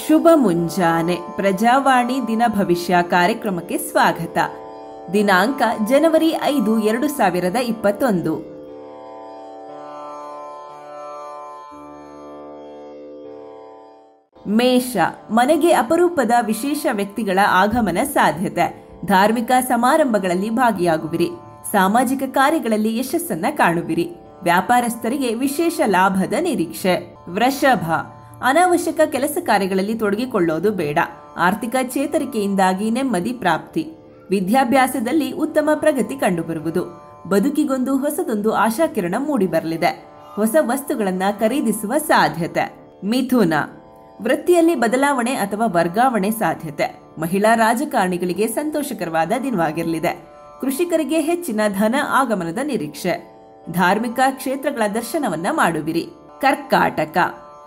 ಶುಭ ಮುಂಜಾನೆ ಪ್ರಜಾವಾಣಿ ದಿನ ಭವಿಷ್ಯ ಕಾರ್ಯಕ್ರಮಕ್ಕೆ ಸ್ವಾಗತ ದಿನಾಂಕ ಜನವರಿ ಐದು ಎರಡು ಸಾವಿರದ ಇಪ್ಪತ್ತೊಂದು ಮೇಷ ಮನೆಗೆ ಅಪರೂಪದ ವಿಶೇಷ ವ್ಯಕ್ತಿಗಳ ಆಗಮನ ಸಾಧ್ಯತೆ ಧಾರ್ಮಿಕ ಸಮಾರಂಭಗಳಲ್ಲಿ ಭಾಗಿಯಾಗುವಿರಿ ಸಾಮಾಜಿಕ ಕಾರ್ಯಗಳಲ್ಲಿ ಯಶಸ್ಸನ್ನ ಕಾಣುವಿರಿ ವ್ಯಾಪಾರಸ್ಥರಿಗೆ ವಿಶೇಷ ಲಾಭದ ನಿರೀಕ್ಷೆ ವೃಷಭ ಅನಾವಶ್ಯಕ ಕೆಲಸ ಕಾರ್ಯಗಳಲ್ಲಿ ತೊಡಗಿಕೊಳ್ಳೋದು ಬೇಡ ಆರ್ಥಿಕ ಚೇತರಿಕೆಯಿಂದಾಗಿ ನೆಮ್ಮದಿ ಪ್ರಾಪ್ತಿ ವಿದ್ಯಾಭ್ಯಾಸದಲ್ಲಿ ಉತ್ತಮ ಪ್ರಗತಿ ಕಂಡುಬರುವುದು ಬದುಕಿಗೊಂದು ಹೊಸದೊಂದು ಆಶಾಕಿರಣ ಮೂಡಿಬರಲಿದೆ ಹೊಸ ವಸ್ತುಗಳನ್ನ ಖರೀದಿಸುವ ಸಾಧ್ಯತೆ ಮಿಥುನ ವೃತ್ತಿಯಲ್ಲಿ ಬದಲಾವಣೆ ಅಥವಾ ವರ್ಗಾವಣೆ ಸಾಧ್ಯತೆ ಮಹಿಳಾ ರಾಜಕಾರಣಿಗಳಿಗೆ ಸಂತೋಷಕರವಾದ ದಿನವಾಗಿರಲಿದೆ ಕೃಷಿಕರಿಗೆ ಹೆಚ್ಚಿನ ಧನ ಆಗಮನದ ನಿರೀಕ್ಷೆ ಧಾರ್ಮಿಕ ಕ್ಷೇತ್ರಗಳ ದರ್ಶನವನ್ನ ಮಾಡುವಿರಿ ಕರ್ಕಾಟಕ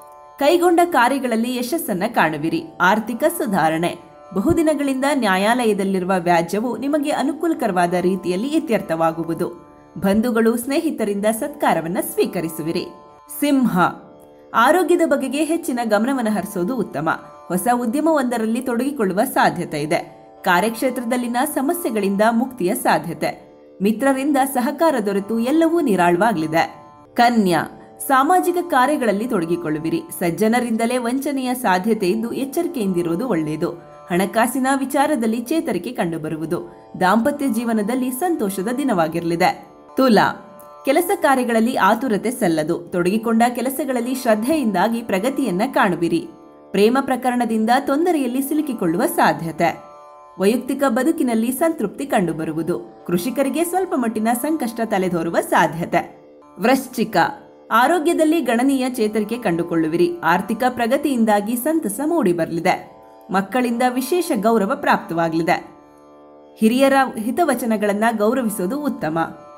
ಕೈಗೊಂಡ ಕಾರ್ಯಗಳಲ್ಲಿ ಯಶಸ್ಸನ್ನ ಕಾಣುವಿರಿ ಆರ್ಥಿಕ ಸುಧಾರಣೆ ಬಹುದಿನಗಳಿಂದ ನ್ಯಾಯಾಲಯದಲ್ಲಿರುವ ವ್ಯಾಜ್ಯವು ನಿಮಗೆ ಅನುಕೂಲಕರವಾದ ರೀತಿಯಲ್ಲಿ ಇತ್ಯರ್ಥವಾಗುವುದು ಬಂಧುಗಳು ಸ್ನೇಹಿತರಿಂದ ಸತ್ಕಾರವನ್ನ ಸ್ವೀಕರಿಸುವಿರಿ ಸಿಂಹ ಆರೋಗ್ಯದ ಬಗೆಗೆ ಹೆಚ್ಚಿನ ಗಮನವನ್ನು ಹರಿಸೋದು ಉತ್ತಮ ಹೊಸ ಉದ್ಯಮವೊಂದರಲ್ಲಿ ತೊಡಗಿಕೊಳ್ಳುವ ಸಾಧ್ಯತೆ ಇದೆ ಕಾರ್ಯಕ್ಷೇತ್ರದಲ್ಲಿನ ಸಮಸ್ಯೆಗಳಿಂದ ಮುಕ್ತಿಯ ಸಾಧ್ಯತೆ ಮಿತ್ರರಿಂದ ಸಹಕಾರ ದೊರೆತು ಎಲ್ಲವೂ ನಿರಾಳವಾಗಲಿದೆ ಕನ್ಯಾ ಸಾಮಾಜಿಕ ಕಾರ್ಯಗಳಲ್ಲಿ ತೊಡಗಿಕೊಳ್ಳುವಿರಿ ಸಜ್ಜನರಿಂದಲೇ ವಂಚನೆಯ ಸಾಧ್ಯತೆ ಇದ್ದು ಎಚ್ಚರಿಕೆಯಿಂದಿರುವುದು ಒಳ್ಳೆಯದು ಹಣಕಾಸಿನ ವಿಚಾರದಲ್ಲಿ ಚೇತರಿಕೆ ಕಂಡುಬರುವುದು ದಾಂಪತ್ಯ ಜೀವನದಲ್ಲಿ ಸಂತೋಷದ ದಿನವಾಗಿರಲಿದೆ ತುಲಾ ಕೆಲಸ ಕಾರ್ಯಗಳಲ್ಲಿ ಆತುರತೆ ಸಲ್ಲದು ತೊಡಗಿಕೊಂಡ ಕೆಲಸಗಳಲ್ಲಿ ಶ್ರದ್ಧೆಯಿಂದಾಗಿ ಪ್ರಗತಿಯನ್ನ ಕಾಣುವಿರಿ ಪ್ರೇಮ ಪ್ರಕರಣದಿಂದ ತೊಂದರೆಯಲ್ಲಿ ಸಿಲುಕಿಕೊಳ್ಳುವ ಸಾಧ್ಯತೆ ವೈಯಕ್ತಿಕ ಬದುಕಿನಲ್ಲಿ ಸಂತೃಪ್ತಿ ಕಂಡುಬರುವುದು ಕೃಷಿಕರಿಗೆ ಸ್ವಲ್ಪ ಮಟ್ಟಿನ ಸಂಕಷ್ಟ ತಲೆದೋರುವ ಸಾಧ್ಯತೆ ವೃಶ್ಚಿಕ ಆರೋಗ್ಯದಲ್ಲಿ ಗಣನೀಯ ಚೇತರಿಕೆ ಕಂಡುಕೊಳ್ಳುವಿರಿ ಆರ್ಥಿಕ ಪ್ರಗತಿಯಿಂದಾಗಿ ಸಂತಸ ಮೂಡಿಬರಲಿದೆ ಮಕ್ಕಳಿಂದ ವಿಶೇಷ ಗೌರವ ಪ್ರಾಪ್ತವಾಗಲಿದೆ ಹಿರಿಯರ ಹಿತವಚನಗಳನ್ನ ಗೌರವಿಸೋದು ಉತ್ತಮ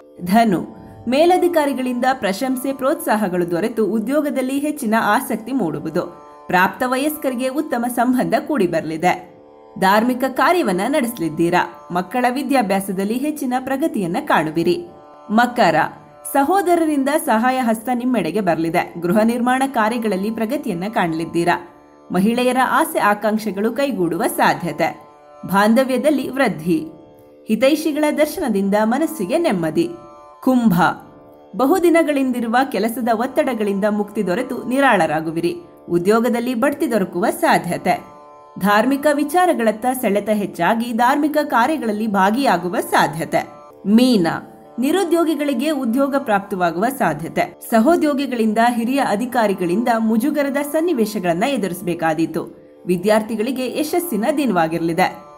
ಧನು ಮೇಲಧಿಕಾರಿಗಳಿಂದ ಪ್ರಶಂಸೆ ಪ್ರೋತ್ಸಾಹಗಳು ದೊರೆತು ಉದ್ಯೋಗದಲ್ಲಿ ಹೆಚ್ಚಿನ ಆಸಕ್ತಿ ಮೂಡುವುದು ಪ್ರಾಪ್ತ ವಯಸ್ಕರಿಗೆ ಉತ್ತಮ ಸಂಬಂಧ ಕೂಡಿಬರಲಿದೆ ಧಾರ್ಮಿಕ ಕಾರ್ಯವನ್ನ ನಡೆಸಲಿದ್ದೀರಾ ಮಕ್ಕಳ ವಿದ್ಯಾಭ್ಯಾಸದಲ್ಲಿ ಹೆಚ್ಚಿನ ಪ್ರಗತಿಯನ್ನ ಕಾಣುವಿರಿ ಮಕರ ಸಹೋದರರಿಂದ ಸಹಾಯ ಹಸ್ತ ನಿಮ್ಮೆಡೆಗೆ ಬರಲಿದೆ ಗೃಹ ನಿರ್ಮಾಣ ಕಾರ್ಯಗಳಲ್ಲಿ ಪ್ರಗತಿಯನ್ನ ಕಾಣಲಿದ್ದೀರಾ ಮಹಿಳೆಯರ ಆಸೆ ಆಕಾಂಕ್ಷೆಗಳು ಕೈಗೂಡುವ ಸಾಧ್ಯತೆ ಬಾಂಧವ್ಯದಲ್ಲಿ ವೃದ್ಧಿ ಹಿತೈಷಿಗಳ ದರ್ಶನದಿಂದ ಮನಸ್ಸಿಗೆ ನೆಮ್ಮದಿ ಕುಂಭ ಬಹುದಿನಗಳಿಂದಿರುವ ಕೆಲಸದ ಒತ್ತಡಗಳಿಂದ ಮುಕ್ತಿ ದೊರೆತು ನಿರಾಳರಾಗುವಿರಿ ಉದ್ಯೋಗದಲ್ಲಿ ಬಡ್ತಿ ದೊರಕುವ ಸಾಧ್ಯತೆ ಧಾರ್ಮಿಕ ವಿಚಾರಗಳತ್ತ ಸೆಳೆತ ಹೆಚ್ಚಾಗಿ ಧಾರ್ಮಿಕ ಕಾರ್ಯಗಳಲ್ಲಿ ಭಾಗಿಯಾಗುವ ಸಾಧ್ಯತೆ ಮೀನ ನಿರುದ್ಯೋಗಿಗಳಿಗೆ ಉದ್ಯೋಗ ಪ್ರಾಪ್ತವಾಗುವ ಸಾಧ್ಯತೆ ಸಹೋದ್ಯೋಗಿಗಳಿಂದ ಹಿರಿಯ ಅಧಿಕಾರಿಗಳಿಂದ ಮುಜುಗರದ ಸನ್ನಿವೇಶಗಳನ್ನ ಎದುರಿಸಬೇಕಾದೀತು ವಿದ್ಯಾರ್ಥಿಗಳಿಗೆ ಯಶಸ್ಸಿನ ದಿನವಾಗಿರಲಿದೆ